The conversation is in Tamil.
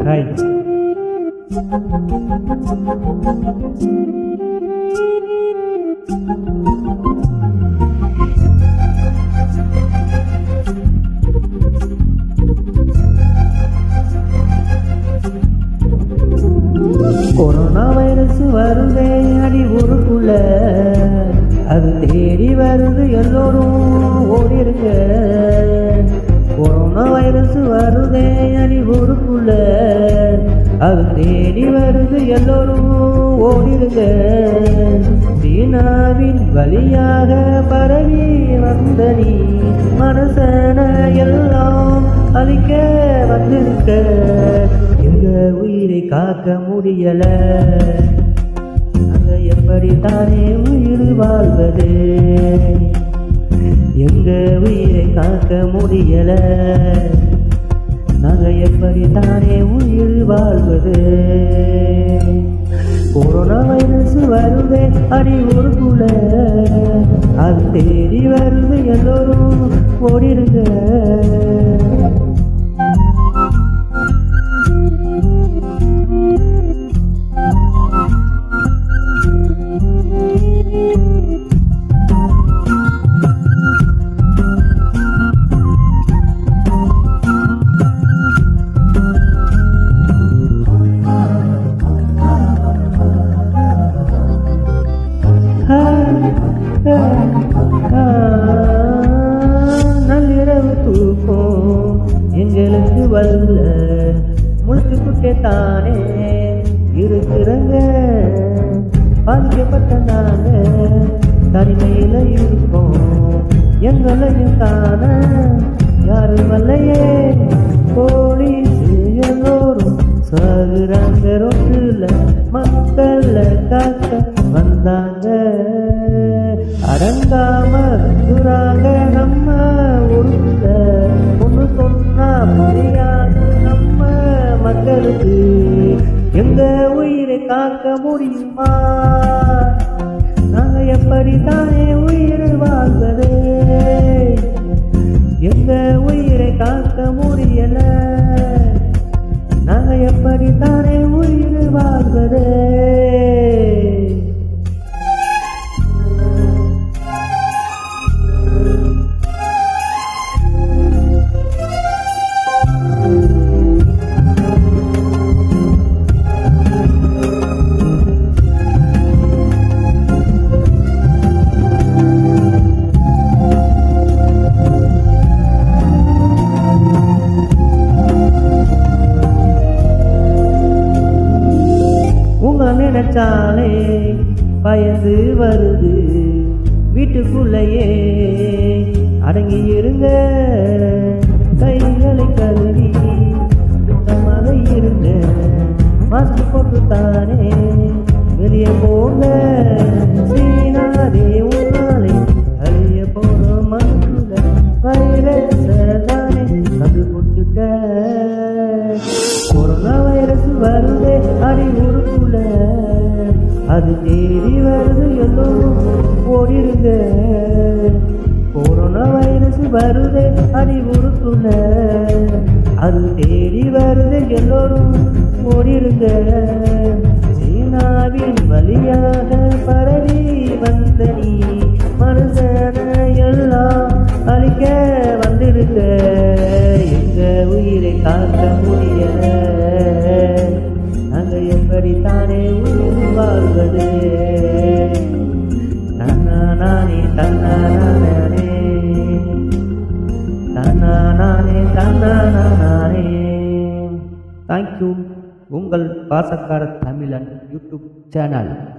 ரைட் கொரோனா வைரஸ் வருதே அடி ஊருக்குள்ள அது தேடி வருது எல்லோரும் ஓடிருங்க கொரோனா வைரஸ் வருதே அடி ஊருக்குள்ள அது தேடி வருது எல்லோரும் ஓடிருங்க சீனாவின் வழியாக பரவி வந்த நீ மனசன எல்லாம் அழிக்க வந்திருக்க எங்க உயிரை காக்க முடியல அங்க எப்படி தானே உயிர் வாழ்வது எங்க உயிரை காக்க முடியல நாங்க எப்படி தானே உயிர் வாழ்வது கொரோனா வைரஸ் வருதே அடி ஊருக்குள்ள அது தேடி வருது எல்லோரும் ஓடிடுங்க நள்ளிரவு தூக்கம் எங்களுக்கு வரல முழுத்துக்குட்டே தானே இருக்கிறங்க பாதிக்கப்பட்ட நாங்க தனிமையில இருக்கோம் எங்களையும் காண யாரும் வரலையே போலீஸ் எல்லோரும் சாகுறாங்க ரோட்டுல மக்கள்ல காக்க வந்தாங்க அடங்காம சுறாங்க நம்ம ஊருக்குள்ள ஒண்ணு சொன்னா புரியாது நம்ம மக்களுக்கு எங்க உயிரை காக்க முடியுமா நாங்க எப்படி தானே உயிர் வாழ்வது எங்க உயிரை காக்க முடியல நாங்க எப்படி தானே உயிர் வாழ்வது உங்க நினைச்சாலே பயந்து வருது வீட்டுக்குள்ளேயே அடங்கி இருங்க கைகளை கருதி சுத்தமாக இருங்க மாஸ்க் போட்டு தானே வெளியே போங்க சீனாதே உன்னாலே அழிய போன மனுஷுல வைரஸ் தானே கண்டுபிடிச்சுட்ட கொரோனா வைரஸ் வருதே அடி ஊருக்குள்ள அது தேடி வருது எல்லோரும் ஓடிருங்க கொரோனா வைரஸ் வருதே அடி ஊருக்குள்ள அது தேடி வருது எல்லோரும் ஓடிருங்க சீனாவின் வழியாக பரவி வந்த நீ மனுஷன எல்லாம் அழிக்க வந்திருக்க எங்க உயிரை காக்க முடியல நாங்க எப்படி தானே உயிர் வாழ்வது தன்னா நானே தன்னா நானே தன்னா நானே தன்னா நானே தேங்க்யூ உங்கள் பாசக்கார தமிழன் யூடியூப் சேனல்